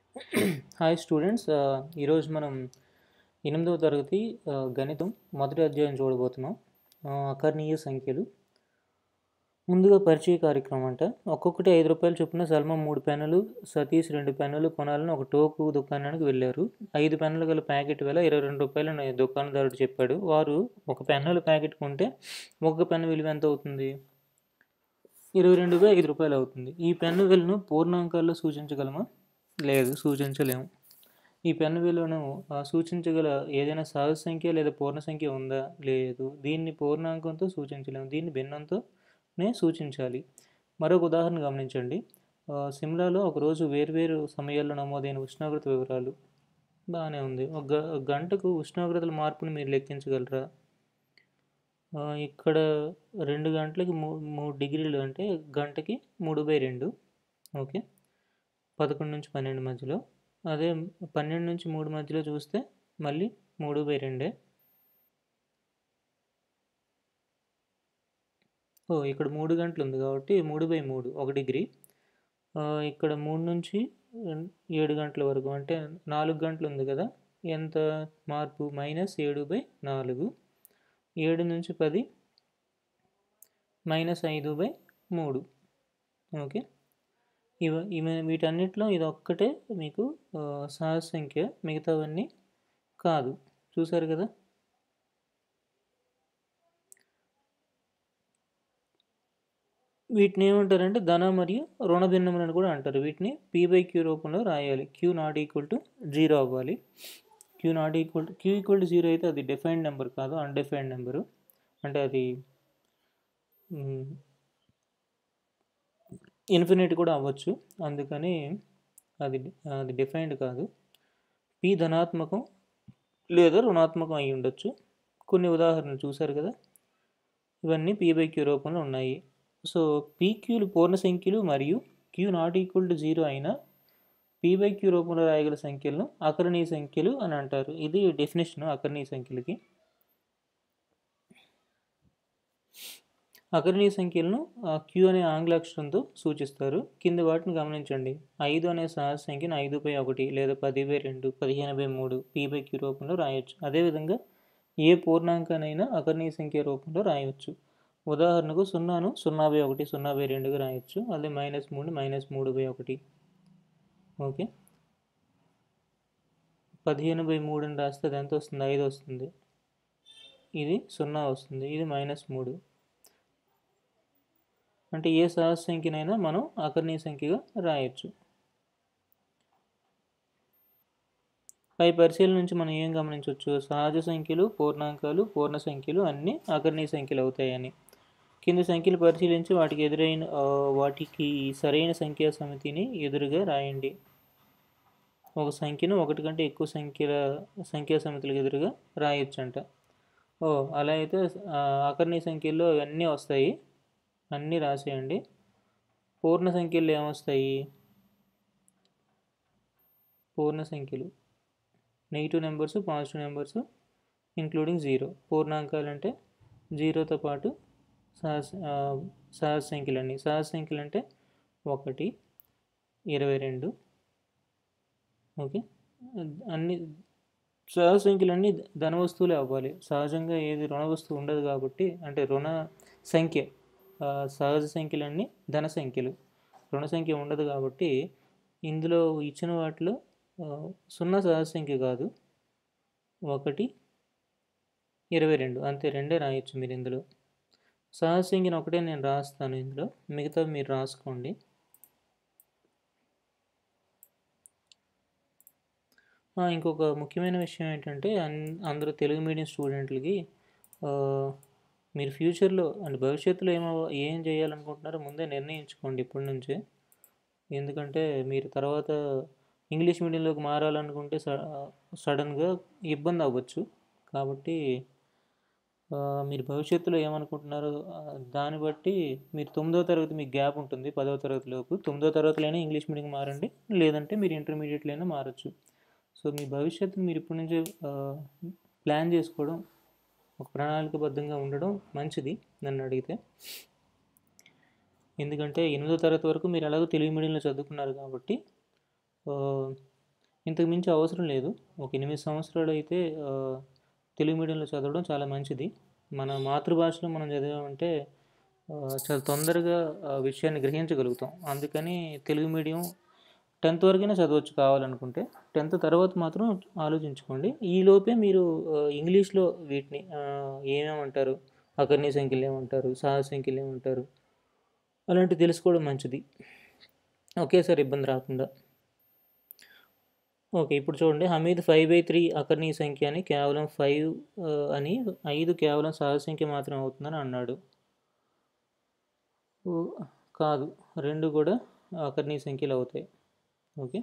Hi students ఈరోజు మనం ఎనిమిదవ తరగతి ఆ, గణితం మొదటి అధ్యాయం చూడబోతున్నాం ఆ, అకర్ణీయ సంఖ్యలు ముందుగా పరిచయ కార్యక్రమం అంట ఒక్కొక్కటి ఐదు రూపాయలు చొప్పున సల్మా మూడు పెన్నులు సతీష్ రెండు పెన్నులు కొనాలని ఒక టోకు దుకాణానికి వెళ్ళారు ఐదు పెన్నులు గల ప్యాకెట్ వేల ఇరవై రెండు రూపాయలు అని దుకాణదారుడు చెప్పాడు వారు ఒక పెన్నుల ప్యాకెట్ కొంటే ఒక్క పెన్ను విలువ ఎంత అవుతుంది ఇరవై రెండు బై ఐదు రూపాయలు అవుతుంది ఈ పెన్ను విలువను పూర్ణాంకాల్లో సూచించగలమా లేదు సూచించలేము ఈ పెన్ను విలువను ఆ, సూచించగల ఏదైనా సహజ సంఖ్య లేదా పూర్ణ సంఖ్య ఉందా లేదు దీన్ని పూర్ణాంకంతో సూచించలేము దీన్ని భిన్నంతోనే సూచించాలి మరొక ఉదాహరణ గమనించండి ఆ, సిమ్లాలో ఒకరోజు వేర్వేరు సమయాల్లో నమోదైన ఉష్ణోగ్రత వివరాలు బాగానే ఉంది ఒక గ- గంటకు ఉష్ణోగ్రతల మార్పును మీరు లెక్కించగలరా ఆ, ఇక్కడ రెండు గంటలకి మూ మూడు డిగ్రీలు అంటే గంటకి మూడు బై రెండు ఓకే పదకొండు నుంచి పన్నెండు మధ్యలో అదే పన్నెండు నుంచి మూడు మధ్యలో చూస్తే మళ్ళీ మూడు బై రెండే ఓ ఇక్కడ మూడు గంటలు ఉంది కాబట్టి మూడు బై మూడు ఒక డిగ్రీ ఆ, ఇక్కడ మూడు నుంచి ఉమ్, ఏడు గంటల వరకు అంటే నాలుగు గంటలు ఉంది కదా ఎంత మార్పు మైనస్ ఏడు బై నాలుగు ఏడు నుంచి పది మైనస్ ఐదు బై మూడు ఓకే ఇవ ఇవి వీటన్నిటిలో ఇది ఒక్కటే మీకు ఆ, సహజ సంఖ్య మిగతావన్నీ కాదు చూసారు కదా వీటిని ఏమంటారంటే ధన మరియు రుణ భిన్నములను కూడా అంటారు వీటిని పీ బై క్యూ రూపంలో రాయాలి Q not equal to zero అవ్వాలి Q not equal to Q equal to zero అయితే అది డిఫైన్డ్ నెంబర్ కాదు అన్డిఫైన్డ్ నెంబరు అంటే అది ఇన్ఫినిట్ కూడా అవ్వచ్చు అందుకని అది అది డిఫైన్డ్ కాదు పి ధనాత్మకం లేదా రుణాత్మకం అయి ఉండొచ్చు కొన్ని ఉదాహరణలు చూశారు కదా ఇవన్నీ పీ బై క్యూ రూపంలో ఉన్నాయి సో పీక్యూలు పూర్ణ సంఖ్యలు మరియు Q not equal to zero అయినా పీ బై క్యూ రూపంలో రాయగల సంఖ్యలను అకరణీయ సంఖ్యలు అని అంటారు ఇది డెఫినేషన్ అకరణీయ సంఖ్యలకి అకరణీయ సంఖ్యలను క్యూ అనే ఆంగ్ల అక్షరంతో సూచిస్తారు కింద వాటిని గమనించండి ఐదు అనే సహజ సంఖ్యను ఐదు బై ఒకటి లేదా పది బై రెండు పదిహేను బై మూడు పీ బై క్యూ రూపంలో రాయొచ్చు అదేవిధంగా ఏ పూర్ణాంకానైనా అకరణీయ సంఖ్య రూపంలో రాయవచ్చు ఉదాహరణకు సున్నాను సున్నా బై ఒకటి సున్నా బై రెండుగా రాయొచ్చు అదే మైనస్ మూడు మైనస్ మూడు బై ఒకటి ఓకే పదిహేను బై మూడు అని రాస్తే అది ఎంత వస్తుంది ఐదు వస్తుంది ఇది సున్నా వస్తుంది ఇది మైనస్ మూడు అంటే ఏ సహజ సంఖ్యనైనా మనం అకర్ణీయ సంఖ్యగా రాయొచ్చు పై పరిశీలన నుంచి మనం ఏం గమనించవచ్చు సహజ సంఖ్యలు పూర్ణాంకాలు పూర్ణ సంఖ్యలు అన్నీ అకర్ణీయ సంఖ్యలు అవుతాయని కింది సంఖ్యలు పరిశీలించి వాటికి ఎదురైన ఆ, వాటికి సరైన సంఖ్యా సమితిని ఎదురుగా రాయండి ఒక సంఖ్యను ఒకటి కంటే ఎక్కువ సంఖ్యల సంఖ్యా సమితులకు ఎదురుగా రాయొచ్చంట ఓ అలా అయితే ఆ, అకర్ణీయ సంఖ్యల్లో అన్నీ వస్తాయి అన్నీ రాసేయండి పూర్ణ సంఖ్యలు ఏమొస్తాయి పూర్ణ సంఖ్యలు negative numbers positive numbers including zero పూర్ణాంకాలు అంటే జీరోతో పాటు సహజ ఆ, సహజ సంఖ్యలు అన్నీ సహజ సంఖ్యలు అంటే ఒకటి ఇరవై రెండు ఓకే అన్ని సహజ సంఖ్యలు అన్నీ ధన వస్తువులే అవ్వాలి సహజంగా ఏది రుణ వస్తువు ఉండదు కాబట్టి అంటే రుణ సంఖ్య ఆ, సహజ సంఖ్యలన్నీ ధన సంఖ్యలు రుణ సంఖ్య ఉండదు కాబట్టి ఇందులో ఇచ్చిన వాటిలో ఆ, సున్నా సహజ సంఖ్య కాదు ఒకటి ఇరవై రెండు అంతే రెండే రాయొచ్చు మీరు ఇందులో సహజ సంఖ్యను ఒకటే నేను రాస్తాను ఇందులో మిగతా మీరు రాసుకోండి ఆ, ఇంకొక ముఖ్యమైన విషయం ఏంటంటే అన్ అందరూ తెలుగు మీడియం స్టూడెంట్లకి ఆ, మీరు ఫ్యూచర్లో అంటే భవిష్యత్తులో ఏమో ఏం చేయాలనుకుంటున్నారో ముందే నిర్ణయించుకోండి ఇప్పటి నుంచే ఎందుకంటే మీరు తర్వాత ఇంగ్లీష్ మీడియంలోకి మారాలనుకుంటే స- సడన్గా ఇబ్బంది అవ్వచ్చు కాబట్టి ఆ, మీరు భవిష్యత్తులో ఏమనుకుంటున్నారో ఆ, దాన్ని బట్టి మీరు తొమ్మిదో తరగతి మీకు గ్యాప్ ఉంటుంది పదవ తరగతిలోపు తొమ్మిదో తరగతిలోనే ఇంగ్లీష్ మీడియం మారండి లేదంటే మీరు ఇంటర్మీడియట్లో అయినా మారచ్చు సో మీ భవిష్యత్తు మీరు ఇప్పటి నుంచే ఆ, ప్లాన్ చేసుకోవడం ఒక ప్రణాళికబద్ధంగా ఉండడం మంచిది నన్ను అడిగితే ఎందుకంటే ఎనిమిదో తరగతి వరకు మీరు ఎలాగో తెలుగు మీడియంలో చదువుకున్నారు కాబట్టి ఆ, ఇంతకు మించి అవసరం లేదు ఒక ఎనిమిది సంవత్సరాలు అయితే ఆ, తెలుగు మీడియంలో చదవడం చాలా మంచిది మన మాతృభాషలో మనం చదివామంటే ఆ, చాలా తొందరగా ఆ విషయాన్ని గ్రహించగలుగుతాం అందుకని తెలుగు మీడియం టెన్త్ వరకైనా చదవచ్చు కావాలనుకుంటే టెన్త్ తర్వాత మాత్రం ఆలోచించుకోండి ఈ లోపే మీరు ఆ, ఇంగ్లీష్లో వీటిని ఆ, ఏమేమంటారు అకర్ణీ సంఖ్యలు ఏమంటారు సహజ సంఖ్యలు ఏమంటారు అలాంటివి తెలుసుకోవడం మంచిది ఒకేసారి ఇబ్బంది రాకుండా ఓకే ఇప్పుడు చూడండి హమీద్ ఫైవ్ బై త్రీ అకర్ణీ సంఖ్య అని కేవలం ఫైవ్ అని ఐదు కేవలం సహజ సంఖ్య మాత్రమే అవుతుందని అన్నాడు ఓ, కాదు రెండు కూడా అకర్ణీ సంఖ్యలు అవుతాయి ఓకే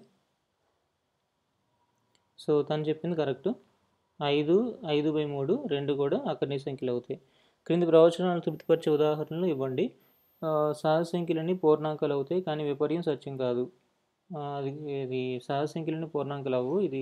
సో తను చెప్పింది కరెక్ట్ ఐదు ఐదు బై మూడు రెండు కూడా అకర్ణీ సంఖ్యలు అవుతాయి క్రింది ప్రవచనాలు తృప్తిపరిచే ఉదాహరణలు ఇవ్వండి ఆ, సహజ సంఖ్యలన్నీ పూర్ణాంకాలు అవుతాయి కానీ విపర్యం సత్యం కాదు ఆ, అది ఇది సహజ సంఖ్యలన్నీ పూర్ణాంకాలు అవ్వు ఇది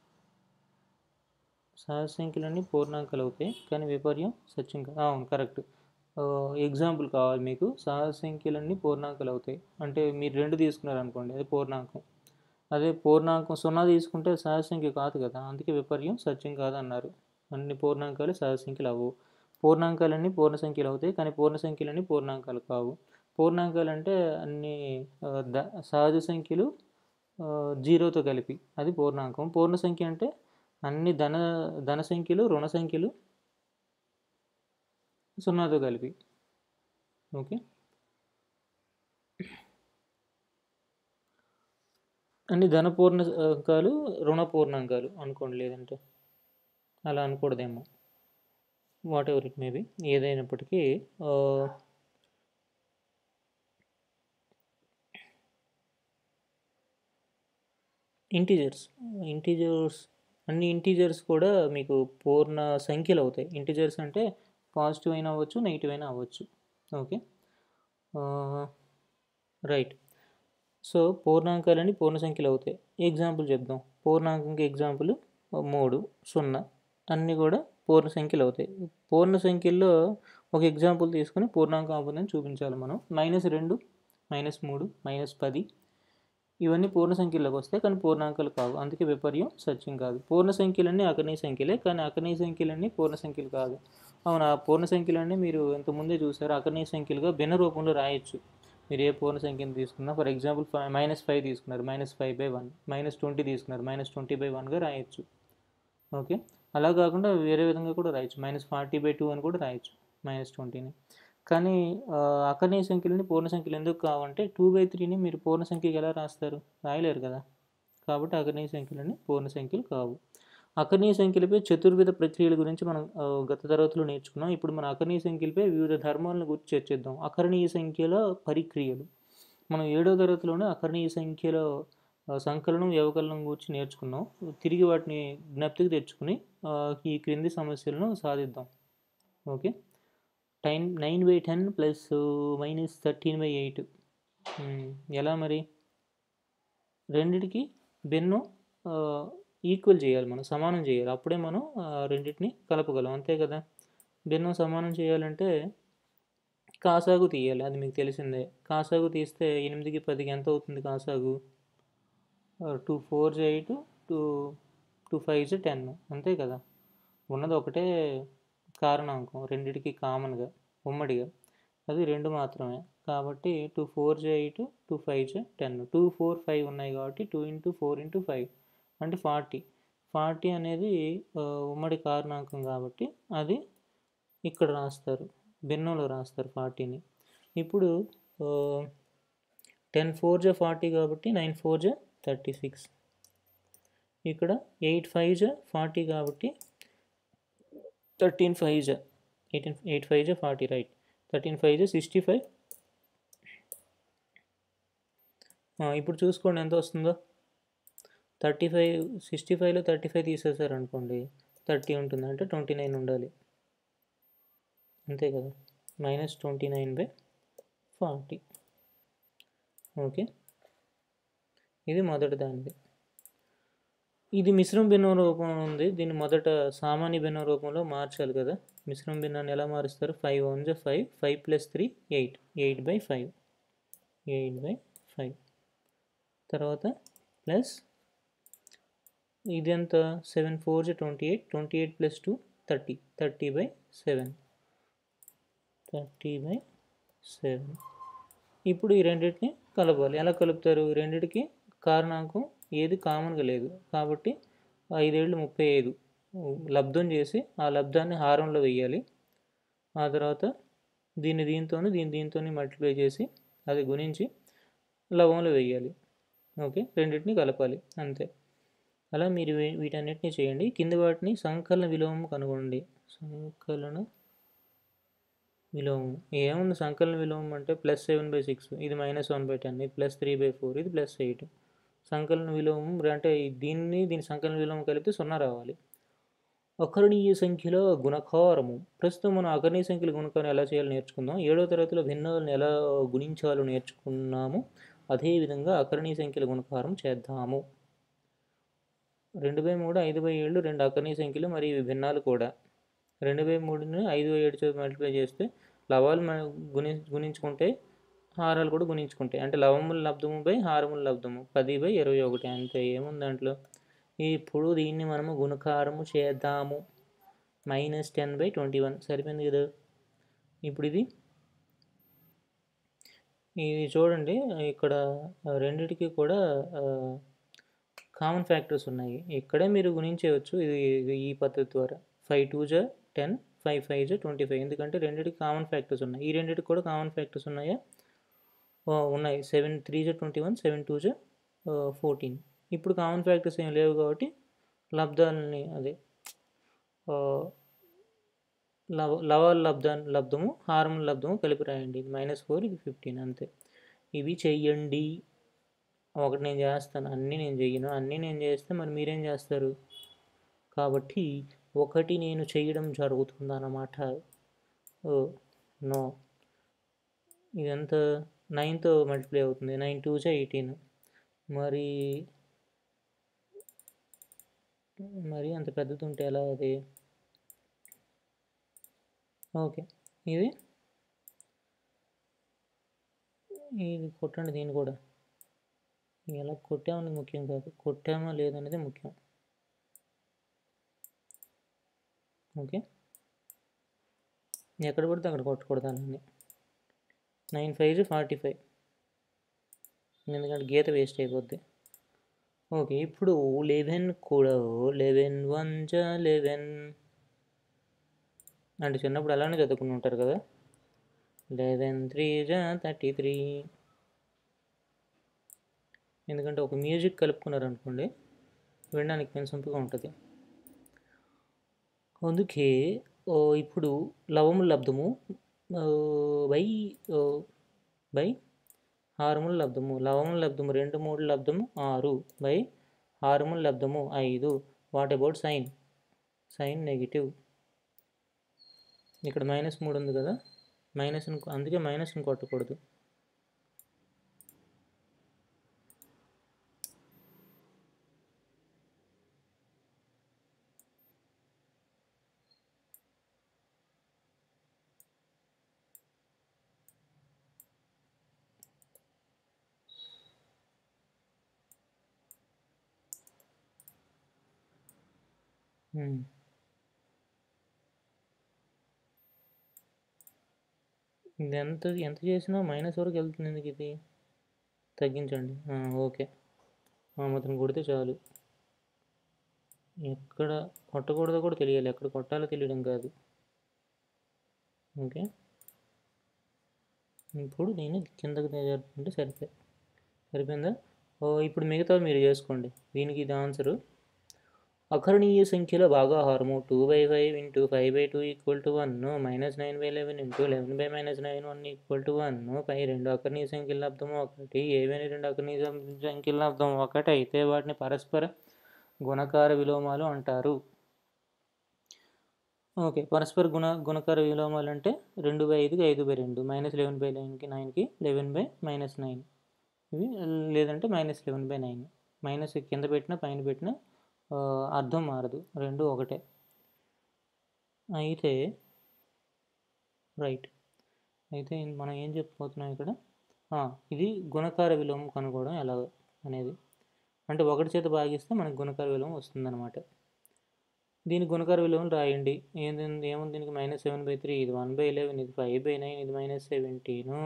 సహజ సంఖ్యలన్నీ పూర్ణాంకాలు అవుతాయి కానీ విపర్యం సత్యం కాదు అవును కరెక్ట్ ఎగ్జాంపుల్ కావాలి మీకు సహజ సంఖ్యలన్నీ పూర్ణాంకాలు అవుతాయి అంటే మీరు రెండు తీసుకున్నారు అనుకోండి అది పూర్ణాంకం అదే పూర్ణాంకం సున్నా తీసుకుంటే సహజ సంఖ్య కాదు కదా అందుకే విపర్యం సత్యం కాదు అన్నారు అన్ని పూర్ణాంకాలు సహజ సంఖ్యలు అవ్వవు పూర్ణాంకాలన్నీ పూర్ణ సంఖ్యలు అవుతాయి కానీ పూర్ణ సంఖ్యలన్నీ పూర్ణాంకాలు కావు పూర్ణాంకాలు అంటే అన్ని ఆ, ద సహజ సంఖ్యలు ఆ, జీరోతో కలిపి అది పూర్ణాంకం పూర్ణ సంఖ్య అంటే అన్ని ధన ధన సంఖ్యలు రుణ సంఖ్యలు సున్నాతో కలిపి ఓకే అన్ని ధన పూర్ణాంకాలు రుణ పూర్ణాంకాలు అనుకోండి లేదంటే అలా అనకూడదేమో వాట్ ఎవర్ ఇట్ మేబీ ఏదైనప్పటికీ ఆ, ఇంటీజర్స్ ఇంటీజర్స్ అన్ని ఇంటీజర్స్ కూడా మీకు పూర్ణ సంఖ్యలు అవుతాయి ఇంటీజర్స్ అంటే పాజిటివ్ అయినా అవ్వచ్చు నెగిటివ్ అయినా అవ్వచ్చు ఓకే రైట్ సో పూర్ణాంకాలని పూర్ణ సంఖ్యలు అవుతాయి ఎగ్జాంపుల్ చెప్దాం పూర్ణాంకంకి ఎగ్జాంపుల్ మూడు సున్నా అన్నీ కూడా పూర్ణ సంఖ్యలు అవుతాయి పూర్ణ సంఖ్యల్లో ఒక ఎగ్జాంపుల్ తీసుకొని పూర్ణాంకం అవుతుందని చూపించాలి మనం మైనస్ రెండు మైనస్ మూడు మైనస్ పది ఇవన్నీ పూర్ణ సంఖ్యలోకి వస్తాయి కానీ పూర్ణాంకాలు కావు అందుకే విపర్యం సత్యం కాదు పూర్ణ సంఖ్యలన్నీ అకర్ణీయ సంఖ్యలే కానీ అకర్ణీయ సంఖ్యలన్నీ పూర్ణ సంఖ్యలు కాదు అవును ఆ పూర్ణ సంఖ్యలన్నీ మీరు ఇంతకుముందే చూసారు అకర్ణీయ సంఖ్యలుగా భిన్న రూపంలో రాయొచ్చు మీరు ఏ పూర్ణ సంఖ్యను తీసుకున్నా for example five minus five తీసుకున్నారు minus five by one minus twenty తీసుకున్నారు మైనస్ ట్వంటీ బై వన్గా రాయొచ్చు ఓకే అలా కాకుండా వేరే విధంగా కూడా రాయొచ్చు మైనస్ ఫార్టీ బై టూ అని కూడా రాయొచ్చు మైనస్ ట్వంటీని కానీ ఆ, అకర్ణీయ సంఖ్యలని పూర్ణ సంఖ్యలు ఎందుకు కావంటే టూ బై త్రీని మీరు పూర్ణ సంఖ్యకి ఎలా రాస్తారు రాయలేరు కదా కాబట్టి అకర్ణీయ సంఖ్యలని పూర్ణ సంఖ్యలు కావు అకర్ణీయ సంఖ్యలపై చతుర్విధ ప్రక్రియల గురించి మనం ఆ, గత తరగతిలో నేర్చుకున్నాం ఇప్పుడు మన అకర్ణీయ సంఖ్యలపై వివిధ ధర్మాలను గురించి చర్చిద్దాం అకర్ణీయ సంఖ్యల పరిక్రియలు మనం ఏడో తరగతిలోనే అకర్ణీయ సంఖ్యల ఆ, సంకలనం వ్యవకలనం గురించి నేర్చుకున్నాం తిరిగి వాటిని జ్ఞప్తికి తెచ్చుకుని ఆ, ఈ క్రింది సమస్యలను సాధిద్దాం ఓకే టైన్ nine by ten plus minus thirteen by eight ఎలా మరి రెండిటికి బెన్ను ఈక్వల్ చేయాలి మనం సమానం చేయాలి అప్పుడే మనం ఆ, రెండింటిని కలపగలం అంతే కదా బెన్ను సమానం చేయాలంటే కాసాగు తీయాలి అది మీకు తెలిసిందే కాసాగు తీస్తే ఎనిమిదికి పదికి ఎంత అవుతుంది కాసాగు two four eight two two five ten అంతే కదా ఉన్నది ఒకటే కారణాంకం రెండిటికి కామన్గా ఉమ్మడిగా అది రెండు మాత్రమే కాబట్టి టూ ఫోర్ జే ఎయిట్ టూ ఫైవ్ జే టెన్ టూ ఫోర్ ఫైవ్ ఉన్నాయి కాబట్టి two into four into five అంటే ఫార్టీ ఫార్టీ అనేది ఆ, ఉమ్మడి కారణాంకం కాబట్టి అది ఇక్కడ రాస్తారు భిన్నంలో రాస్తారు ఫార్టీని ఇప్పుడు టెన్ ఫోర్ జే ఫార్టీ కాబట్టి నైన్ ఫోర్ జే థర్టీ సిక్స్ ఇక్కడ ఎయిట్ ఫైవ్ జే ఫార్టీ కాబట్టి థర్టీన్ ఫైవ్ జా ఎయిటీన్ ఎయిట్ ఫైవ్ జా ఫార్టీ రైట్ థర్టీన్ ఫైవ్ జా సిక్స్టీ ఫైవ్ ఇప్పుడు చూసుకోండి ఎంత వస్తుందో థర్టీ ఫైవ్ సిక్స్టీ ఫైవ్లో థర్టీ ఫైవ్ తీసేసారు అనుకోండి థర్టీ ఉంటుంది అంటే ట్వంటీ నైన్ ఉండాలి అంతే కదా minus twenty nine by forty okay ఇది మొదటి దానిది ఇది మిశ్రమ భిన్నం రూపం ఉంది దీన్ని మొదట సామాన్య భిన్నం రూపంలో మార్చాలి కదా మిశ్రమ భిన్నాన్ని ఎలా మారుస్తారు ఫైవ్ వన్ జా five five plus three eight eight by five eight by five తర్వాత ప్లస్ ఇది ఎంత seven four twenty eight twenty eight plus two thirty thirty by seven thirty by seven ఇప్పుడు ఈ రెండింటిని కలపాలి ఎలా కలుపుతారు ఈ రెండింటికి కారణాంకం ఏది కామన్గా లేదు కాబట్టి ఐదేళ్ళు ముప్పై ఐదు లబ్ధం చేసి ఆ లబ్ధాన్ని హారంలో వేయాలి ఆ తర్వాత దీన్ని దీంతోని దీన్ని దీంతో మల్టిప్లై చేసి అది గుణించి లవంలో వేయాలి ఓకే రెండింటిని కలపాలి అంతే అలా మీరు వీ- వీటన్నిటిని చేయండి కింద వాటిని సంకలన విలోమం కనుగొనండి సంకలన విలోమం ఏముంది సంకలన విలోమం అంటే ప్లస్ సెవెన్ బై సిక్స్ ఇది మైనస్ వన్ బై టెన్ ఇది ప్లస్ త్రీ బై ఫోర్ ఇది ప్లస్ ఎయిట్ సంకలన విలోమం అంటే దీన్ని దీని సంకలన విలోమం కలిపితే సున్నా రావాలి అకరణీయ సంఖ్యల గుణకారము ప్రస్తుతం మనం అకరణీయ సంఖ్యల గుణకారం ఎలా చేయాలో నేర్చుకుందాం ఏడో తరగతిలో భిన్నాలను ఎలా గుణించాలో నేర్చుకున్నాము అదేవిధంగా అకరణీయ సంఖ్యల గుణకారం చేద్దాము రెండు బై మూడు ఐదు బై ఏళ్ళు రెండు అకరణీయ సంఖ్యలు మరియు ఇవి భిన్నాలు కూడా రెండు బై మూడుని ఐదు బై ఏడు చేత మల్టిప్లై చేస్తే లవాలు మ- గుణి గుణించుకుంటే హారాలు కూడా గుణించుకుంటాయి అంటే లవముల లబ్ధము బై హారముల లబ్ధము పది బై ఇరవై ఒకటి అంతే ఏముంది దాంట్లో ఇప్పుడు దీన్ని మనము గుణకారము చేద్దాము minus ten by twenty one సరిపోయింది కదా ఇప్పుడు ఇది ఇది చూడండి ఇక్కడ రెండిటికి కూడా కామన్ ఫ్యాక్టర్స్ ఉన్నాయి ఇక్కడే మీరు గుణించవచ్చు ఇది ఇది ఈ పద్ధతి ద్వారా ఫైవ్ టూ జా టెన్ ఫైవ్ ఫైవ్ జా ట్వంటీ ఫైవ్ ఎందుకంటే రెండిటికి కామన్ ఫ్యాక్టర్స్ ఉన్నాయి ఈ రెండిటికి కూడా కామన్ ఫ్యాక్టర్స్ ఉన్నాయా ఓ, ఉన్నాయి సెవెన్ త్రీ జా ట్వంటీ వన్ సెవెన్ టూ జా ఫోర్టీన్ ఇప్పుడు కామన్ ఫ్యాక్టర్స్ ఏం లేవు కాబట్టి లబ్ధాలని అదే ఆ, లవ లవాల లబ్ధాన్ని లబ్ధము హారముల లబ్ధము కలిపి రాయండి ఇది మైనస్ ఫోర్ ఇది ఫిఫ్టీన్ అంతే ఇవి చెయ్యండి ఒకటి నేను చేస్తాను అన్నీ నేను చెయ్యను అన్నీ నేను చేస్తే మరి మీరేం చేస్తారు కాబట్టి ఒకటి నేను చేయడం జరుగుతుంది అన్నమాట ఓ నో ఇదంతా నైన్తో మల్టిప్లై అవుతుంది నైన్ టూ జా ఎయిటీన్ మరి మరి అంత పెద్దది ఉంటే ఎలా అది ఓకే ఇది ఇది కొట్టండి దీన్ని కూడా ఎలా కొట్టామని ముఖ్యం కాదు కొట్టామా లేదనేది ముఖ్యం ఓకే ఎక్కడ పడితే అక్కడ కొట్టకూడదు అలానే నైన్ ఫైవ్ ఫార్టీ ఫైవ్ ఎందుకంటే గీత వేస్ట్ అయిపోద్ది ఓకే ఇప్పుడు లెవెన్ కూడా లెవెన్ వన్ జా లెవెన్ అంటే చిన్నప్పుడు అలానే చదువుకుని ఉంటారు కదా లెవెన్ త్రీ జా థర్టీ త్రీ ఎందుకంటే ఒక మ్యూజిక్ కలుపుకున్నారు అనుకోండి వినడానికి వినసొంపుగా ఉంటుంది అందుకే ఓ, ఇప్పుడు లవముల లబ్ధము ఓ, బై ఓ, బై హారముల లబ్ధము లవముల లబ్ధము రెండు మూడు లబ్ధము ఆరు బై హారముల లబ్ధము ఐదు what about sign sign negative ఇక్కడ మైనస్ మూడు ఉంది కదా మైనస్ అందుకే మైనస్ని కొట్టకూడదు ఉమ్. ఇది ఎంత ఎంత చేసినా మైనస్ వరకు వెళ్తుంది ఎందుకు ఇది తగ్గించండి ఆ, ఓకే ఆ మాత్రం కొడితే చాలు ఎక్కడ కొట్టకూడదో కూడా తెలియాలి ఎక్కడ కొట్టాలో తెలియడం కాదు ఓకే ఇప్పుడు నేను కిందకి జరుపుకుంటే సరిపోయి సరిపోయిందా ఓ ఇప్పుడు మిగతా మీరు చేసుకోండి దీనికి ఇది ఆన్సరు అకరణీయ సంఖ్యల భాగాహారము two by five into five by two equal to one minus nine by eleven into eleven by minus nine one equal to one పై రెండు అకరణీయ సంఖ్యల లబ్ధము ఒకటి ఏవైనా రెండు అకరణీయ సం- సంఖ్యల లబ్ధం ఒకటి అయితే వాటిని పరస్పర గుణకార విలోమాలు అంటారు ఓకే పరస్పర గుణ గుణకార విలోమాలు అంటే రెండు బై ఐదుకి ఐదు బై రెండు మైనస్ లెవెన్ బై నైన్కి నైన్కి లెవెన్ బై మైనస్ నైన్ ఇవి లేదంటే minus eleven by nine minus కింద పెట్టినా పైన పెట్టినా ఆ, అర్థం మారదు రెండు ఒకటే అయితే రైట్ అయితే మనం ఏం చెప్పుకోతున్నాం ఇక్కడ ఆ, ఇది గుణకార విలోమం కనుక్కోవడం ఎలా అనేది అంటే ఒకటి చేత భాగిస్తే మనకు గుణకార విలువ వస్తుందన్నమాట దీని గుణకార విలువను రాయండి ఏంది ఏముంది దీనికి మైనస్ సెవెన్ బై త్రీ ఇది వన్ బై ఎలెవెన్ ఇది ఫైవ్ బై నైన్ ఇది మైనస్ సెవెంటీను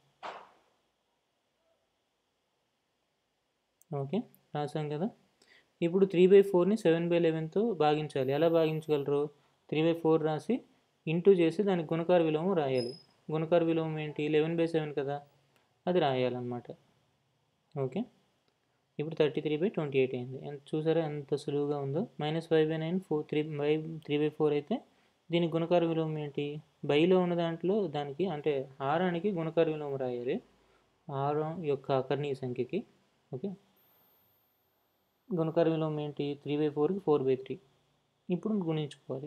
ఓకే రాసాం కదా ఇప్పుడు త్రీ బై ఫోర్ని సెవెన్ బై లెవెన్తో భాగించాలి ఎలా భాగించగలరు త్రీ బై ఫోర్ రాసి ఇంటూ చేసి దానికి గుణకార విలువ రాయాలి గుణకార విలువ ఏంటి లెవెన్ బై సెవెన్ కదా అది రాయాలన్నమాట ఓకే ఇప్పుడు thirty three by twenty eight అయింది ఎంత చూసారా ఎంత సులువుగా ఉందో minus five by nine four three by three by four అయితే దీని గుణకార విలువ ఏంటి బైలో ఉన్న దాంట్లో దానికి అంటే హారానికి గుణకార విలువ రాయాలి హారం యొక్క అకర్ణీయ సంఖ్యకి ఓకే గుణకార విలువ ఏంటి త్రీ బై ఫోర్కి ఫోర్ బై త్రీ ఇప్పుడు గుణించుకోవాలి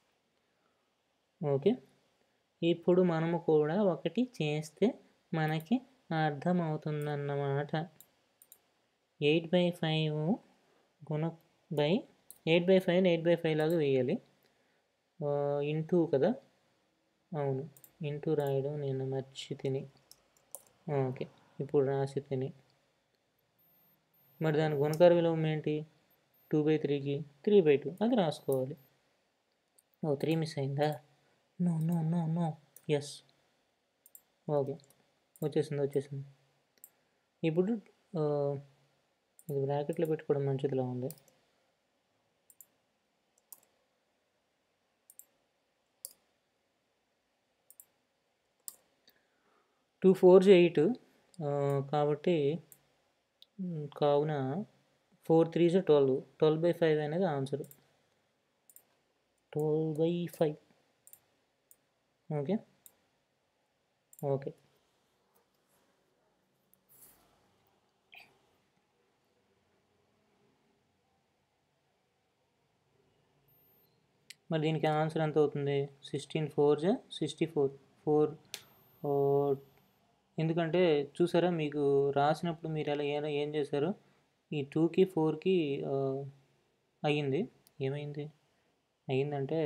ఓకే ఇప్పుడు మనము కూడా ఒకటి చేస్తే మనకి అర్థమవుతుందన్నమాట ఎయిట్ బై ఫైవ్ గుణ by eight by five eight by five లాగా వేయాలి ఇంటూ కదా అవును ఇంటూ రాయడం నేను మర్చి తిని ఓకే ఇప్పుడు రాసి తిని మరి దాని గుణకార విలువ ఏంటి టూ బై త్రీకి త్రీ బై టూ అది రాసుకోవాలి ఓ త్రీ మిస్ అయిందా no no no no yes okay వచ్చేసింది వచ్చేసింది ఇప్పుడు ఇది బ్రాకెట్లో పెట్టుకోవడం మంచిదిలా ఉంది టూ ఫోర్ ఎయిట్ కాబట్టి కావున ఫోర్ త్రీ జా ట్వెల్వ్ ట్వెల్వ్ బై ఫైవ్ అనేది answer twelve by five okay okay మరి దీనికి ఆన్సర్ ఎంత అవుతుంది సిక్స్టీన్ ఫోర్ జా సిక్స్టీ ఫోర్ ఫోర్ ఎందుకంటే చూసారా మీకు రాసినప్పుడు మీరు ఎలా ఏం ఏం చేశారు ఈ టూకి ఫోర్కి అయ్యింది ఏమైంది అయ్యిందంటే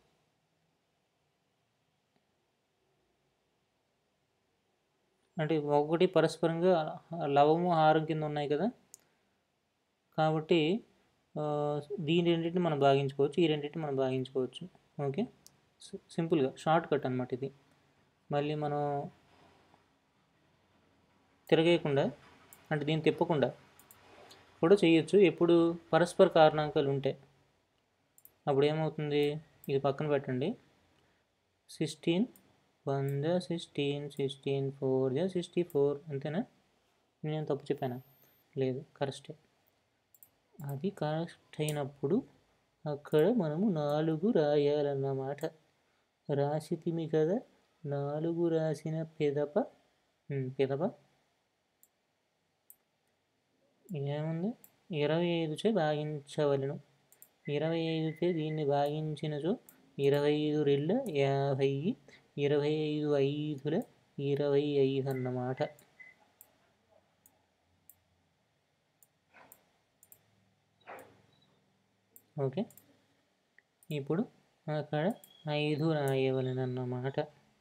అంటే ఒకటి పరస్పరంగా లవము హారం కింద ఉన్నాయి కదా కాబట్టి దీని రెండింటిని మనం భాగించుకోవచ్చు ఈ రెండింటిని మనం భాగించుకోవచ్చు ఓకే సింపుల్గా షార్ట్ కట్ అనమాట ఇది మళ్ళీ మనం తిరగేయకుండా అంటే దీన్ని తిప్పకుండా కూడా చేయొచ్చు ఎప్పుడు పరస్పర కారణాంకాలు ఉంటాయి అప్పుడు ఏమవుతుంది ఇది పక్కన పెట్టండి సిక్స్టీన్ వన్ జా సిక్స్టీన్ సిక్స్టీన్ ఫోర్ జా సిక్స్టీ ఫోర్ అంతేనా నేను తప్పు చెప్పానా లేదు కరెక్టే అది కరెక్ట్ అయినప్పుడు అక్కడ మనము నాలుగు రాయాలన్నమాట రాసితిమి కదా నాలుగు రాసిన పెదప పెదప ఏముంది ఇరవై ఐదుచే భాగించవలను ఇరవై ఐదుచే దీన్ని భాగించినచో ఇరవై ఐదు రెళ్ళ యాభై ఇరవై ఐదు ఐదుల ఇరవై ఐదు అన్నమాట ఓకే ఇప్పుడు అక్కడ ఐదు రాయవలనన్నమాట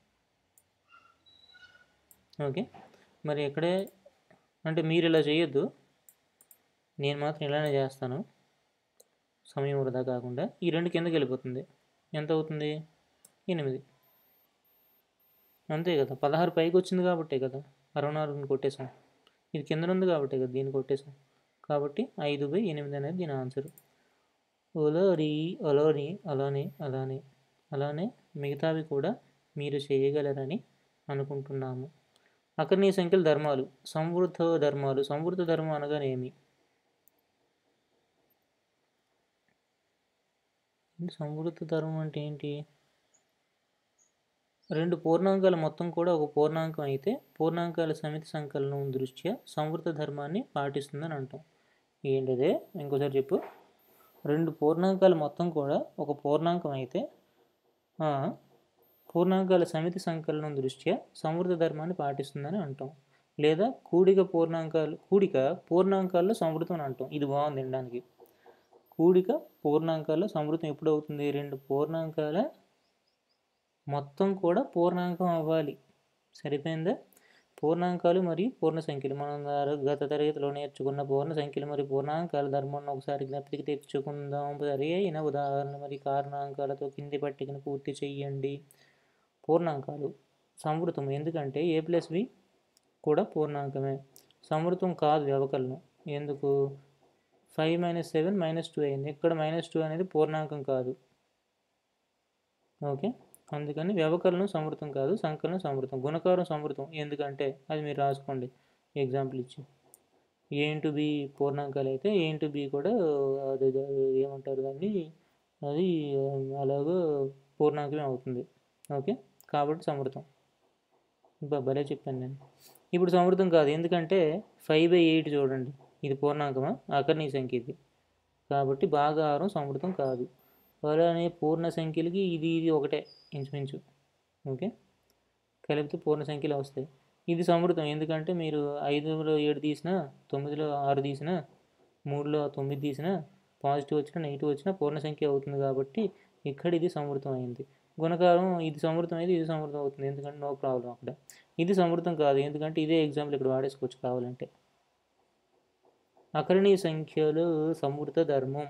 ఓకే మరి ఎక్కడే అంటే మీరు ఇలా చేయొద్దు నేను మాత్రం ఇలానే చేస్తాను సమయం వృధా కాకుండా ఈ రెండు కిందకి వెళ్ళిపోతుంది ఎంత అవుతుంది ఎనిమిది అంతే కదా పదహారు పైకి వచ్చింది కాబట్టే కదా అరవై నాలుగుని కొట్టేసాం ఇది కింద ఉంది కాబట్టే కదా దీన్ని కొట్టేసాం కాబట్టి ఐదు బై ఎనిమిది అనేది దీని ఆన్సర్ ఒలోరి ఒలోని అలానే అలానే అలానే మిగతావి కూడా మీరు చేయగలరని అనుకుంటున్నాము అకర్ణీయ సంఖ్యల ధర్మాలు సంవృద్ధ ధర్మాలు సంవృద్ధ ధర్మం అనగానేమి సంవృద్ధ ధర్మం అంటే ఏంటి రెండు పూర్ణాంకాల మొత్తం కూడా ఒక పూర్ణాంకం అయితే పూర్ణాంకాల సమితి సంకలనం దృష్ట్యా సంవృత ధర్మాన్ని పాటిస్తుందని అంటాం ఏంటిదే ఇంకోసారి చెప్పు రెండు పూర్ణాంకాల మొత్తం కూడా ఒక పూర్ణాంకం అయితే ఆ, పూర్ణాంకాల సమితి సంకలనం దృష్ట్యా సంవృత ధర్మాన్ని పాటిస్తుందని అంటాం లేదా కూడిక పూర్ణాంకాలు కూడిక పూర్ణాంకాల్లో సంవృతం అని అంటాం ఇది బాగుంది వినడానికి కూడిక పూర్ణాంకాల్లో సంవృతం ఎప్పుడు అవుతుంది రెండు పూర్ణాంకాల మొత్తం కూడా పూర్ణాంకం అవ్వాలి సరిపోయిందా పూర్ణాంకాలు మరియు పూర్ణ సంఖ్యలు మనం ద- గత తరగతిలో నేర్చుకున్న పూర్ణ సంఖ్యలు మరియు పూర్ణాంకాల ధర్మాన్ని ఒకసారి జ్ఞప్తికి తెచ్చుకుందాం సరి అయిన ఉదాహరణ మరియు కారణాంకాలతో కింది పట్టికను పూర్తి చేయండి పూర్ణాంకాలు సంవృతం ఎందుకంటే ఏ ప్లస్ బి కూడా పూర్ణాంకమే సంవృతం కాదు వ్యవకలనం ఎందుకు five minus seven minus two అయింది ఇక్కడ మైనస్ టూ అనేది పూర్ణాంకం కాదు ఓకే అందుకని వ్యవకలనం సమృతం కాదు సంకలనం సమృతం గుణకారం సమృతం ఎందుకంటే అది మీరు రాసుకోండి ఎగ్జాంపుల్ ఇచ్చి ఏ ఇంటూ బి పూర్ణాంకాలు అయితే ఏ ఇంటూ బి కూడా అది అది ఏమంటారు దాన్ని అది అలాగో పూర్ణాంకమే అవుతుంది ఓకే కాబట్టి సమృతం బా భలే చెప్పాను నేను ఇప్పుడు సమృద్ధం కాదు ఎందుకంటే ఫైవ్ బై ఎయిట్ చూడండి ఇది పూర్ణాంకమా అకర్ణీ సంఖ్య ఇది కాబట్టి భాగాహారం సమృద్ధం కాదు అలానే పూర్ణ సంఖ్యలకి ఇది ఇది ఒకటే ఇంచుమించు ఓకే కలిపితే పూర్ణ సంఖ్యలు వస్తాయి ఇది సమృద్ధం ఎందుకంటే మీరు ఐదులో ఏడు తీసినా తొమ్మిదిలో ఆరు తీసినా మూడులో తొమ్మిది తీసినా పాజిటివ్ వచ్చినా నెగిటివ్ వచ్చినా పూర్ణ సంఖ్య అవుతుంది కాబట్టి ఇక్కడ ఇది సమృద్ధం అయింది గుణకారం ఇది సమృద్ధం అయితే ఇది సమృద్ధం అవుతుంది ఎందుకంటే నో ప్రాబ్లం అక్కడ ఇది సమృద్ధం కాదు ఎందుకంటే ఇదే ఎగ్జాంపుల్ ఇక్కడ వాడేసుకోవచ్చు కావాలంటే అకరణీయ సంఖ్యలు సమృద్ధ ధర్మం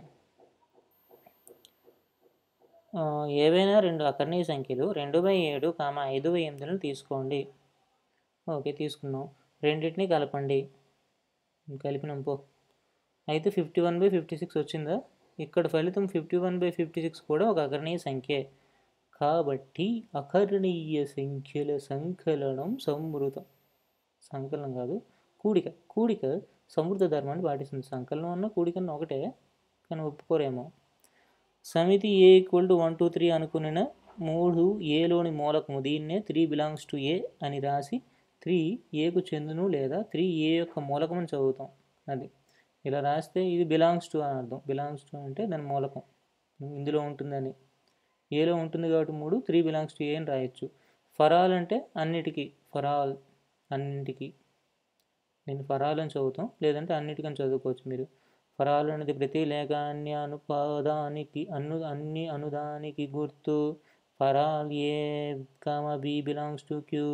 ఆ, ఏవైనా రెండు అకర్ణీయ సంఖ్యలు రెండు బై ఏడు కామ ఐదు బై ఎనిమిదిలను తీసుకోండి ఓకే తీసుకున్నాం రెండింటిని కలపండి కలిపినాం పో అయితే fifty one by fifty six వచ్చిందా ఇక్కడ ఫలితం fifty one by fifty six కూడా ఒక అకర్ణీయ సంఖ్యే కాబట్టి అకర్ణీయ సంఖ్యల సంకలనం సమృతం సంకలనం కాదు కూడిక కూడిక సమృద్ధ ధర్మాన్ని పాటిస్తుంది సంకలనం అన్న కూడిక అన్న ఒకటే కానీ ఒప్పుకోరేమో సమితి A equal to one two three అనుకున్న మూడు ఏలోని మూలకము దీన్నే త్రీ బిలాంగ్స్ టు ఏ అని రాసి త్రీ ఏకు చెందును లేదా త్రీ ఏ యొక్క మూలకం అని చదువుతాం అది ఇలా రాస్తే ఇది బిలాంగ్స్ టు అని అర్థం బిలాంగ్స్ టు అంటే దాని మూలకం ఇందులో ఉంటుందని ఏలో ఉంటుంది కాబట్టి మూడు త్రీ బిలాంగ్స్ టు ఏ అని రాయొచ్చు ఫరాల్ అంటే అన్నిటికీ ఫరాల్ అన్నింటికి నేను ఫరాల్ అని చదువుతాం లేదంటే అన్నిటికని చదువుకోవచ్చు మీరు ఫరాల్ అనేది ప్రతి లేఖాన్ని అనుపాదానికి అను అన్ని అనుదానికి గుర్తు for all A comma B belongs to Q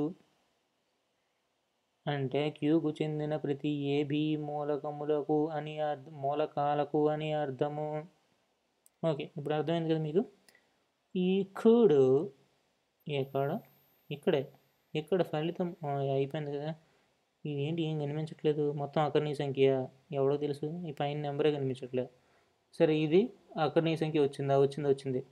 అంటే క్యూకు చెందిన ప్రతి ఏ బి మూలకములకు అని అర్థ మూలకాలకు అని అర్థము ఓకే ఇప్పుడు అర్థమైంది కదా మీకు ఇక్కడ ఎక్కడ ఇక్కడే ఇక్కడ ఫలితం ఆ, అయిపోయింది కదా ఇదేంటి ఏం కనిపించట్లేదు మొత్తం అకర్ణీయ సంఖ్య ఎవడో తెలుసు ఈ పైన నెంబరే కనిపించట్లేదు సరే ఇది అకర్ణీయ సంఖ్య వచ్చిందా వచ్చింది వచ్చింది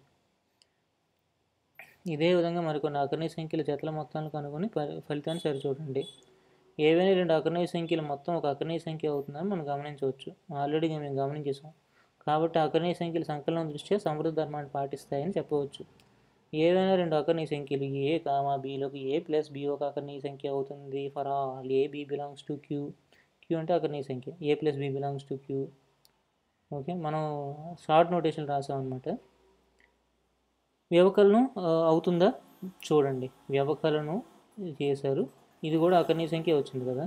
ఇదే విధంగా మరికొన్ని అకర్ణీయ సంఖ్యల జతల మొత్తాలను కనుగొని ఫలి- ఫలితాన్ని సరిచూడండి ఏవైనా రెండు అకర్ణీయ సంఖ్యల మొత్తం ఒక అకర్ణీయ సంఖ్య అవుతుందని మనం గమనించవచ్చు ఆల్రెడీ మేము గమనించేసాం కాబట్టి అకర్ణీయ సంఖ్యల సంకలనం దృష్ట్యా సమృద్ధ ధర్మాన్ని పాటిస్తాయని చెప్పవచ్చు ఏవైనా రెండు అకర్ణీయ సంఖ్యలు ఏ కామా బీలోకి ఏ ప్లస్ బి ఒక అకర్ణీయ సంఖ్య అవుతుంది for all A B belongs to Q Q అంటే అకర్ణీయ సంఖ్య A plus B belongs to Q okay మనం షార్ట్ నోటేషన్ రాసాం అనమాట వ్యవకలనం ఆ, అవుతుందా చూడండి వ్యవకలనం చేశారు ఇది కూడా అకర్ణీయ సంఖ్య వచ్చింది కదా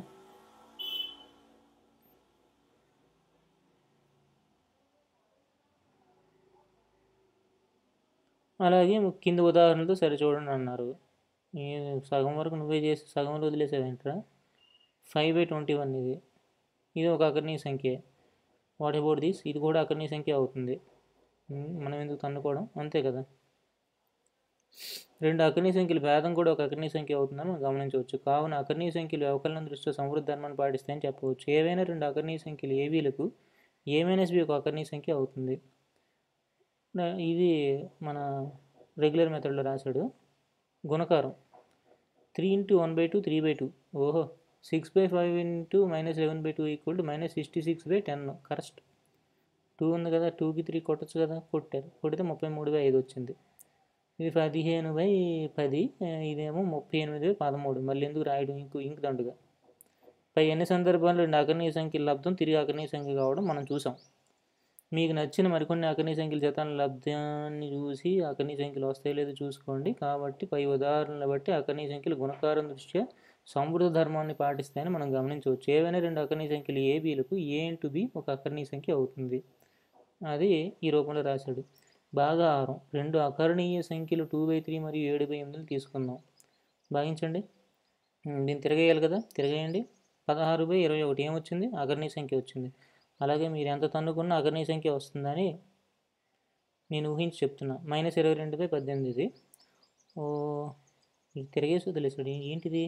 అలాగే కింద ఉదాహరణతో సరిచూడండి అన్నారు ఈ సగం వరకు నువ్వే చేసి సగంలో వదిలేసావేంట్రా ఫైవ్ బై ట్వంటీ వన్ ఇది ఇది ఒక అకర్ణీయ సంఖ్య వాట్ అబౌట్ దిస్ ఇది కూడా అకర్ణీయ సంఖ్య అవుతుంది ఉమ్, మనం ఎందుకు తన్నుకోవడం అంతే కదా రెండు అకర్ణీయ సంఖ్యల భేదం కూడా ఒక అకర్ణీయ సంఖ్య అవుతుందని మనం గమనించవచ్చు కావున అకర్ణీయ సంఖ్యలు వ్యవకలనం దృష్ట్యా సమృద్ధ ధర్మాన్ని పాటిస్తాయని చెప్పవచ్చు ఏవైనా రెండు అకర్ణీయ సంఖ్యలు ఏవీలకు ఏ మైనస్ బి ఒక అకర్ణీయ సంఖ్య అవుతుంది నా- ఇది మన రెగ్యులర్ మెథడ్లో రాశాడు గుణకారం three into one by two three by two ఓహో six by five into minus eleven by two equal to minus sixty six by ten correct two ఉంది కదా టూకి త్రీ కొట్టచ్చు కదా కొట్టారు కొడితే ముప్పై మూడు బై ఐదు వచ్చింది ఇది పదిహేను బై పది ఆ, ఇదేమో ముప్పై ఎనిమిది బై పదమూడు మళ్ళీ ఎందుకు రాయడం ఇంకో ఇంక దండుగా పై ఎన్ని సందర్భాల్లో రెండు అకర్ణీయ సంఖ్యల లబ్ధం తిరిగి అకర్ణీయ సంఖ్య కావడం మనం చూసాం మీకు నచ్చిన మరికొన్ని అకర్ణీయ సంఖ్యల జతాల లబ్ధాన్ని చూసి అకర్ణీయ సంఖ్యలు వస్తాయో లేదో చూసుకోండి కాబట్టి పై ఉదాహరణలు బట్టి అకర్ణీయ సంఖ్యలు గుణకారం దృష్ట్యా సమృద్ధ ధర్మాన్ని పాటిస్తాయని మనం గమనించవచ్చు ఏవైనా రెండు అకర్ణీయ సంఖ్యలు ఏ బీలకు ఏ ఇంటూ బి ఒక అకర్ణీయ సంఖ్య అవుతుంది అది ఈ రూపంలో రాశాడు భాగాహారం రెండు అకర్ణీయ సంఖ్యలు టూ బై త్రీ మరియు ఏడు బై ఎనిమిదిని తీసుకుందాం భాగించండి ఉమ్, దీన్ని తిరగేయాలి కదా తిరగేయండి పదహారు బై ఇరవై ఒకటి ఏమొచ్చింది అగర్ణీ సంఖ్య వచ్చింది అలాగే మీరు ఎంత తన్నుకున్నా అగర్ణీ సంఖ్య వస్తుందని నేను ఊహించి చెప్తున్నా మైనస్ ఇరవై రెండు బై పద్దెనిమిది ఇది ఓ ఇది తిరగేసి వదిలేసాడు ఏ- ఏంటిది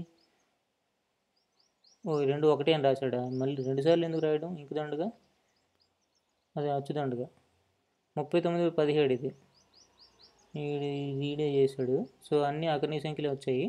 ఓ ఈ రెండు ఒకటే అని రాశాడా మళ్ళీ రెండు సార్లు ఎందుకు రాయడం ఇంకుదండుగా అదే అచ్చుదండుగా ముప్పై తొమ్మిది బై పదిహేడు ఇది వీడి వీడే చేశాడు సో అన్నీ అకర్ణీ సంఖ్యలే వచ్చాయి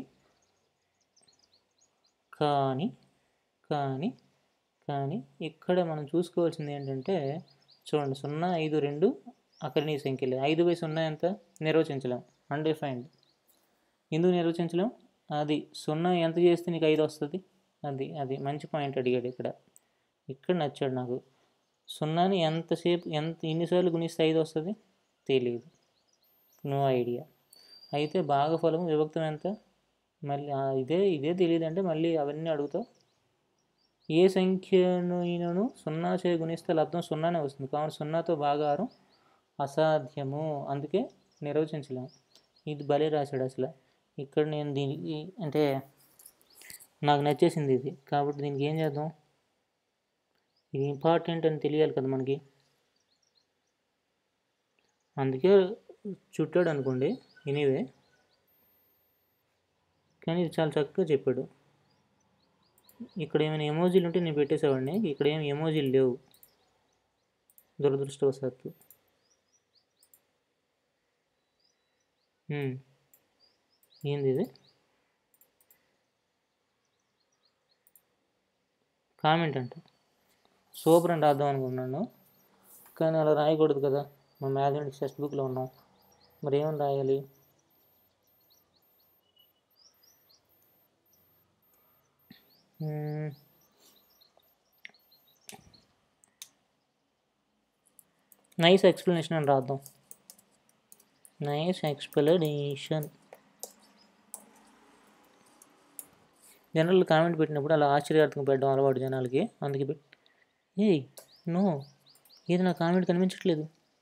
కానీ కానీ కానీ ఇక్కడ మనం చూసుకోవాల్సింది ఏంటంటే చూడండి సున్నా ఐదు రెండు అకర్ణీ సంఖ్యలే ఐదు బై సున్నా ఎంత నిర్వచించలేం అన్డిఫైన్డ్ ఎందుకు నిర్వచించలేం అది సున్నా ఎంత చేస్తే నీకు ఐదు వస్తుంది అది అది మంచి పాయింట్ అడిగాడు ఇక్కడ ఇక్కడ నచ్చాడు నాకు సున్నాని ఎంతసేపు ఎంత ఎన్నిసార్లు గుణిస్తే ఐదు వస్తుంది తెలియదు నో ఐడియా అయితే భాగఫలం విభక్తం ఎంత మళ్ళీ ఆ, ఇదే ఇదే తెలియదంటే మళ్ళీ అవన్నీ అడుగుతావు ఏ సంఖ్యను సున్నా చే గుణిస్తే లబ్ధం సున్నానే వస్తుంది కావున సున్నాతో భాగారం అసాధ్యము అందుకే నిర్వచించలేము ఇది భలే రాశాడు అసలు ఇక్కడ నేను దీనికి అంటే నాకు నచ్చేసింది ఇది కాబట్టి దీనికి ఏం చేద్దాం ఇది ఇంపార్టెంట్ అని తెలియాలి కదా మనకి అందుకే చుట్టాడు అనుకోండి ఎనీవే కానీ ఇది చాలా చక్కగా చెప్పాడు ఇక్కడ ఏమైనా ఎమోజీలు ఉంటే నేను పెట్టేసేవాడిని ఇక్కడ ఏమి ఎమోజీలు లేవు దురదృష్టవశాత్తు ఉమ్. ఏంది ఇది కామెంట్ అంట సూపర్ అని రాద్దాం అనుకున్నాను కానీ అలా రాయకూడదు కదా మా మ్యాథమెటిక్స్ టెక్స్ట్ బుక్లో ఉన్నాం మరి ఏమని రాయాలి మ్మ్. నైస్ ఎక్స్ప్లెనేషన్ అని రాద్దాం నైస్ ఎక్స్ప్లెనేషన్ జనరల్ కామెంట్ పెట్టినప్పుడు అలా ఆశ్చర్యార్థకం పెట్టడం అలవాటు జనాలకి అందుకే పెట్ ఏయ్ నో ఏది నా కామెంట్ కనిపించట్లేదు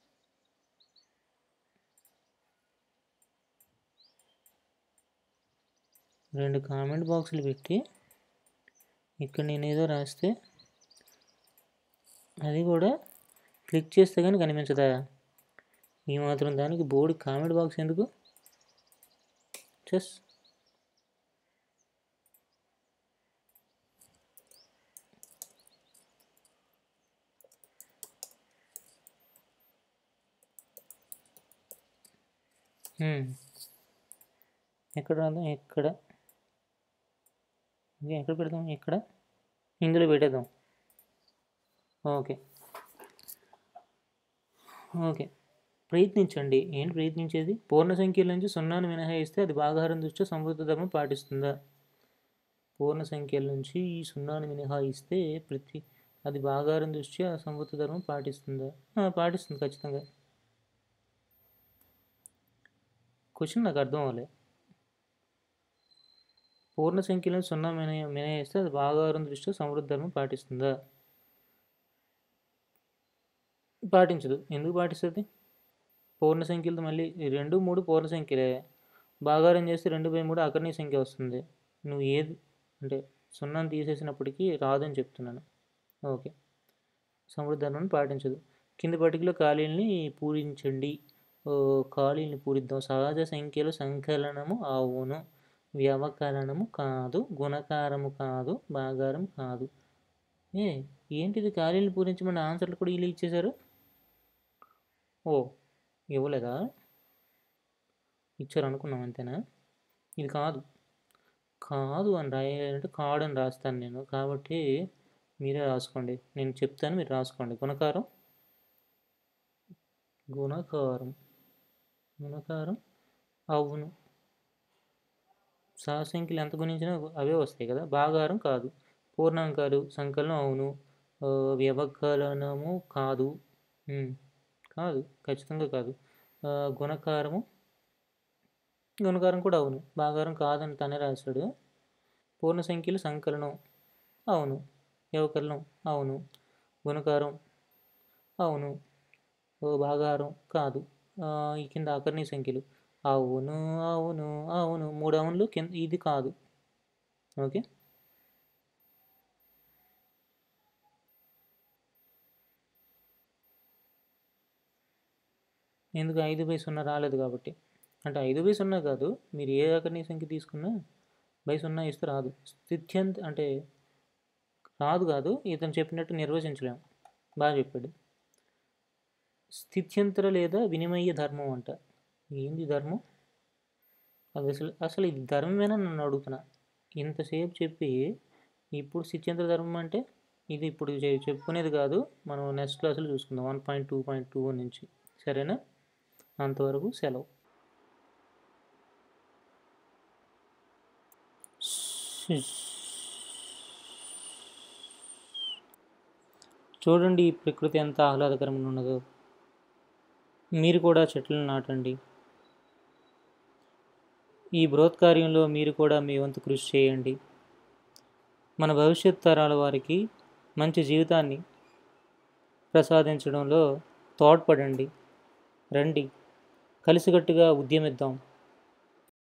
రెండు కామెంట్ బాక్సులు పెట్టి ఇక్కడ నేను ఏదో రాస్తే అది కూడా క్లిక్ చేస్తే కానీ కనిపించదా ఈ మాత్రం దానికి బోర్డు కామెంట్ బాక్స్ ఎందుకు చెస్ ఎక్కడ రాద్దాం ఎక్కడ ఇది ఎక్కడ పెడదాం ఇక్కడ ఇందులో పెట్టేద్దాం ఓకే ఓకే ప్రయత్నించండి ఏంటి ప్రయత్నించేది పూర్ణ సంఖ్యల నుంచి సున్నాను మినహాయిస్తే అది భాగాహారం దృష్ట్యా సమృద్ధ ధర్మం పాటిస్తుందా పూర్ణ సంఖ్యల నుంచి ఈ సున్నాను మినహాయిస్తే ప్రతి అది భాగాహారం దృష్ట్యా సమృద్ధ ధర్మం పాటిస్తుందా ఆ, పాటిస్తుంది ఖచ్చితంగా క్వశ్చన్ నాకు అర్థం అవ్వలే పూర్ణ సంఖ్యలను సున్నా మినహ మినహాయిస్తే అది భాగాహారం దృష్ట్యా సమృద్ధ ధర్మం పాటిస్తుందా పాటించదు ఎందుకు పాటిస్తుంది పూర్ణ సంఖ్యలతో మళ్ళీ ఈ రెండు మూడు పూర్ణ సంఖ్యలే భాగారం చేస్తే రెండు బై మూడు అకర్ణీ సంఖ్య వస్తుంది నువ్వు ఏది అంటే సున్నాను తీసేసినప్పటికీ రాదని చెప్తున్నాను ఓకే సమృద్ధాన్ని పాటించదు కింద పట్టికలో ఖాళీల్ని పూరించండి ఓ, ఖాళీల్ని పూరిద్దాం సహజ సంఖ్యలు సంకలనము అవును వ్యవకలనము కాదు గుణకారము కాదు భాగారం కాదు ఏ ఏంటిది ఖాళీలు పూరించమని ఆన్సర్లు కూడా వీళ్ళు ఇచ్చేశారు ఓ ఇవ్వలేదా ఇచ్చారు అనుకున్నాం అంతేనా ఇది కాదు కాదు అని రాయాలంటే కాడు అని రాస్తాను నేను కాబట్టి మీరే రాసుకోండి నేను చెప్తాను మీరు రాసుకోండి గుణకారం గుణకారం గుణకారం అవును సహసంఖ్యలు ఎంత గుణించినా అవే వస్తాయి కదా భాగారం కాదు పూర్ణాంకాలు సంకలనం అవును ఆ, వ్యవకలనము కాదు ఉమ్, కాదు ఖచ్చితంగా కాదు ఆ, గుణకారము గుణకారం కూడా అవును భాగారం కాదని తనే రాశాడు పూర్ణ సంఖ్యలు సంకలనం అవును వ్యవకలనం అవును గుణకారం అవును ఓ భాగారం కాదు ఆ, ఈ కింద అకర్ణీ సంఖ్యలు అవును అవును అవును మూడు అవునులు కింద ఇది కాదు ఓకే ఎందుకు ఐదు బై సున్నా రాలేదు కాబట్టి అంటే ఐదు బై సున్నా కాదు మీరు ఏ అకర్ణీయ సంఖ్య తీసుకున్నా బై సున్నా ఇస్తే రాదు స్థిత్యంత అంటే రాదు కాదు ఇతను చెప్పినట్టు నిర్వచించలేము బాగా చెప్పాడు స్థిత్యంతర లేదా వినిమయ ధర్మం అంట ఏంది ధర్మం అది అసలు అసలు ఇది ధర్మమేనా నన్ను అడుగుతున్నా ఇంతసేపు చెప్పి ఇప్పుడు స్థిత్యంతర ధర్మం అంటే ఇది ఇప్పుడు చె- చెప్పుకునేది కాదు మనం నెక్స్ట్ క్లాసులో చూసుకుందాం one point two point two నుంచి సరేనా అంతవరకు సెలవు చూడండి ఈ ప్రకృతి ఎంత ఆహ్లాదకరంగా ఉన్నదో మీరు కూడా చెట్లను నాటండి ఈ బృహత్ కార్యంలో మీరు కూడా మీ వంతు కృషి చేయండి మన భవిష్యత్ తరాల వారికి మంచి జీవితాన్ని ప్రసాదించడంలో తోడ్పడండి రండి కలిసికట్టుగా ఉద్యమిద్దాం